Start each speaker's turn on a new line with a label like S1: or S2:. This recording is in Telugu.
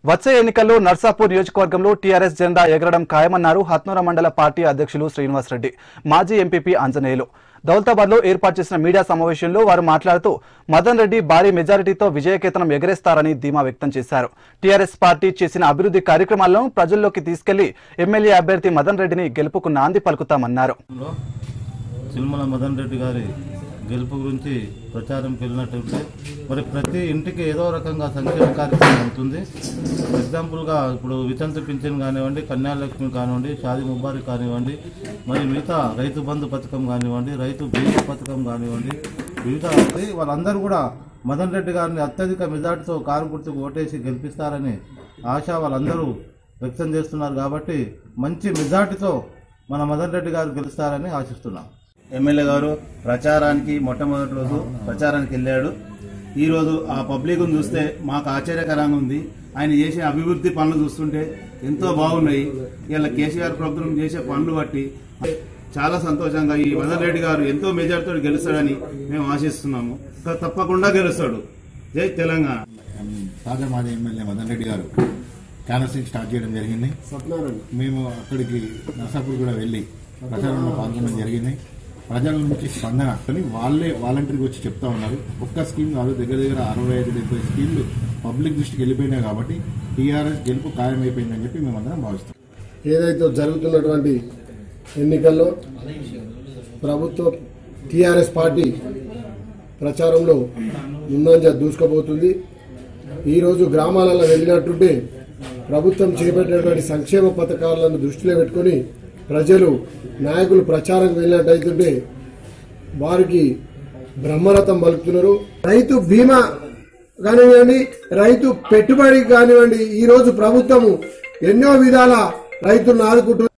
S1: వచ్చే ఎన్నికల్లో నర్సాపూర్ నియోజకవర్గంలో టీఆర్ఎస్ జెండా ఎగరడం ఖాయమన్నారు హత్నూర మండల పార్టీ అధ్యక్షులు శ్రీనివాసరెడ్డి మాజీ ఎంపీపీ ఆంజనేయులు దౌలతాబాద్ లో ఏర్పాటు చేసిన మీడియా సమావేశంలో వారు మాట్లాడుతూ మదన్ రెడ్డి భారీ మెజారిటీతో విజయకేతనం ఎగరేస్తారని ధీమా వ్యక్తం చేశారు టీఆర్ఎస్ పార్టీ చేసిన అభివృద్ధి కార్యక్రమాలను ప్రజల్లోకి తీసుకెళ్లి ఎమ్మెల్యే అభ్యర్థి మదన్ రెడ్డిని గెలుపుకు నాంది పలుకుతామన్నారు
S2: లో సిరిమల మదన్ రెడ్డి గారి గెలుపు గురించి ప్రచారంకి వెళ్ళినట్టయితే మరి ప్రతి ఇంటికి ఏదో రకంగా సంక్షేమ కార్యక్రమం అవుతుంది ఎగ్జాంపుల్గా ఇప్పుడు వితంతు పింఛన్ కానివ్వండి కన్యాలక్ష్మి కానివ్వండి షాది ముబారక్ కానివ్వండి మరి మిగతా రైతు బంధు పథకం కానివ్వండి రైతు బీమా పథకం కానివ్వండి మిగతా ఉంది. వాళ్ళందరూ కూడా మదన్ రెడ్డి గారిని అత్యధిక మెజార్టీతో కారు గుర్తుకు ఓటేసి గెలిపిస్తారని ఆశ వాళ్ళందరూ వ్యక్తం చేస్తున్నారు కాబట్టి మంచి మెజార్టీతో మన మదన్ రెడ్డి గారు గెలుస్తారని ఆశిస్తున్నాం
S3: ఎమ్మెల్యే గారు ప్రచారానికి మొట్టమొదటి రోజు ప్రచారానికి వెళ్ళాడు ఈ రోజు ఆ పబ్లిక్ చూస్తే మాకు ఆశ్చర్యకరంగా ఉంది ఆయన చేసే అభివృద్ధి పనులు చూస్తుంటే ఎంతో బాగున్నాయి ఇలా కేసీఆర్ ప్రభుత్వం చేసే పనులు బట్టి చాలా సంతోషంగా ఈ మదన్ రెడ్డి గారు ఎంతో మెజార్టీతో గెలుస్తాడని మేము ఆశిస్తున్నాము ఇంకా తప్పకుండా గెలుస్తాడు జై తెలంగాణ
S4: తాజా మాజీ ఎమ్మెల్యే మదన్ రెడ్డి గారు క్యాన్వసింగ్ స్టార్ట్ చేయడం జరిగింది మేము అక్కడికి నర్సాపూర్ కూడా వెళ్ళి ప్రచారంలో పాల్గొనడం జరిగింది ప్రజల నుంచి స్పందన అని వాళ్ళే వాలంటీర్గా వచ్చి చెప్తా ఉన్నారు ఒక్క స్కీమ్ కాదు దగ్గర దగ్గర అరవై ఐదు డెబ్బై స్కీమ్లు పబ్లిక్ దృష్టికి వెళ్ళిపోయినాయి కాబట్టి టీఆర్ఎస్ గెలుపు ఖాయమైపోయిందని చెప్పి మేమందరం భావిస్తాం
S5: ఏదైతే జరుగుతున్నటువంటి ఎన్నికల్లో ప్రభుత్వ టీఆర్ఎస్ పార్టీ ప్రచారంలో ముందంజ దూసుకుపోతుంది ఈరోజు గ్రామాలలో వెళ్ళినట్టుంటే ప్రభుత్వం చేపట్టినటువంటి సంక్షేమ పథకాలను దృష్టిలో పెట్టుకొని ప్రజలు నాయకులు ప్రచారం వెళ్ళినట్టయితుంటే వారికి బ్రహ్మరథం పలుకుతున్నారు రైతు బీమా కానివ్వండి రైతు పెట్టుబడి కానివ్వండి ఈ రోజు ప్రభుత్వము ఎన్నో విధాల రైతులను ఆదుకుంటుంది